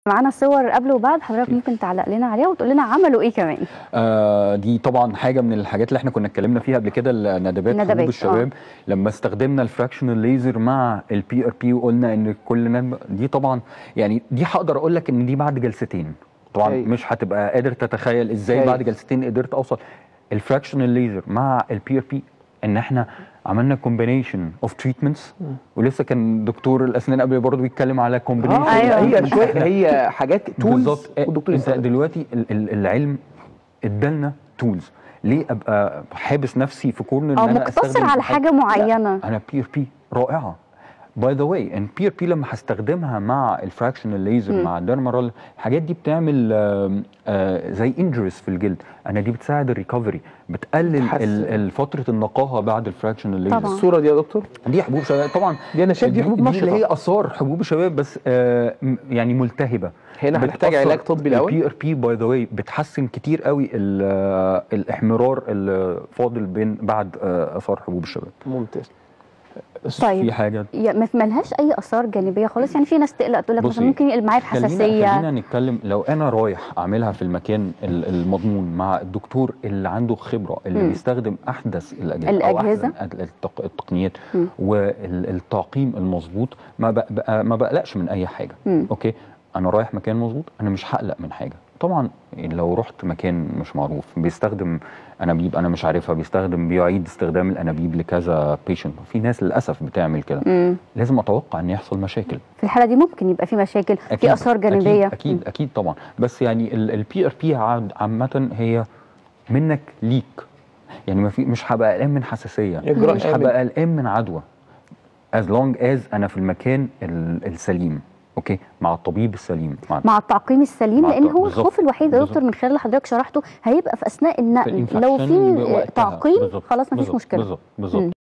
معانا صور قبل وبعد حضرتك ممكن تعلق لنا عليها وتقول لنا عملوا ايه كمان آه دي طبعا حاجه من الحاجات اللي احنا كنا اتكلمنا فيها قبل كده الندبات الندبات، حبوب الشباب لما استخدمنا الفراكشنال ليزر مع البي ار بي وقلنا ان كل ندبه دي طبعا يعني دي هقدر اقول لك ان دي بعد جلستين طبعا أيوة. مش هتبقى قادر تتخيل ازاي أيوة. بعد جلستين قدرت اوصل الفراكشنال ليزر مع البي ار بي ان احنا عملنا كومبينيشن اوف تريتمنتس ولسه كان دكتور الاسنان قبل برضه بيتكلم على كومبينيشن اه أيوة. هي شويه هي حاجات تولز بالظبط والدكتور انت يستخدم. دلوقتي ال- ال- العلم ادالنا تولز ليه ابقى حابس نفسي في كورنر ان او انا مقتصر استخدم على حاجه معينه انا بي ار بي رائعه باي ذا واي ان بي ار بي لما هستخدمها مع الفراكشنال ليزر مع الديرمارول الحاجات دي بتعمل آم، آه، زي انجريز في الجلد انا دي بتساعد الريكفري بتقلل بتحسن. ال- ال- فتره النقاهه بعد الفراكشنال ليزر طبعا. الصوره دي يا دكتور دي حبوب شباب طبعا دي أنا شايف دي حبوب دي نشطة. اللي هي اثار حبوب الشباب بس آه م- يعني ملتهبه هنا هنحتاج علاج طبي الاول البي ار بي باي ذا واي بتحسن كتير قوي ال- آه، الاحمرار اللي فاضل بين بعد آه، اثار حبوب الشباب ممتاز طيب في حاجه يا- ما ملهاش اي اثار جانبيه خالص يعني في ناس تقلق تقول لك بصي، مثلا ممكن يقلب معايا خلينا بحساسيه خلينا نتكلم لو انا رايح اعملها في المكان ال- المضمون مع الدكتور اللي عنده خبره اللي مم. بيستخدم احدث الاجهزه الأجهزة. او احسن التق- التقنيات مم. والتعقيم المظبوط ما بق- بق- ما بقلقش من اي حاجه مم. اوكي انا رايح مكان مظبوط انا مش هقلق من حاجه طبعا لو رحت مكان مش معروف بيستخدم انابيب انا مش عارفها بيستخدم بيعيد استخدام الانابيب لكذا بيشنت في ناس للاسف بتعمل كده مم. لازم اتوقع ان يحصل مشاكل في الحاله دي ممكن يبقى في مشاكل في اثار جانبيه اكيد اكيد, أكيد طبعا بس يعني البي ار بي عامه هي منك ليك يعني ما في مش هبقى قلقان من حساسيه إجراء مش آمن. هبقى قلقان من عدوى as long as انا في المكان ال- السليم اوكي مع الطبيب السليم مع مع التعقيم السليم مع لان التع- هو بالظبط. الخوف الوحيد يا دكتور بالظبط. من خلال اللي حضرتك شرحته هيبقى في اثناء النقل لو الانفكشن في بوقتها. تعقيم بالظبط. خلاص مفيش بالظبط. مشكله بالظبط بالظبط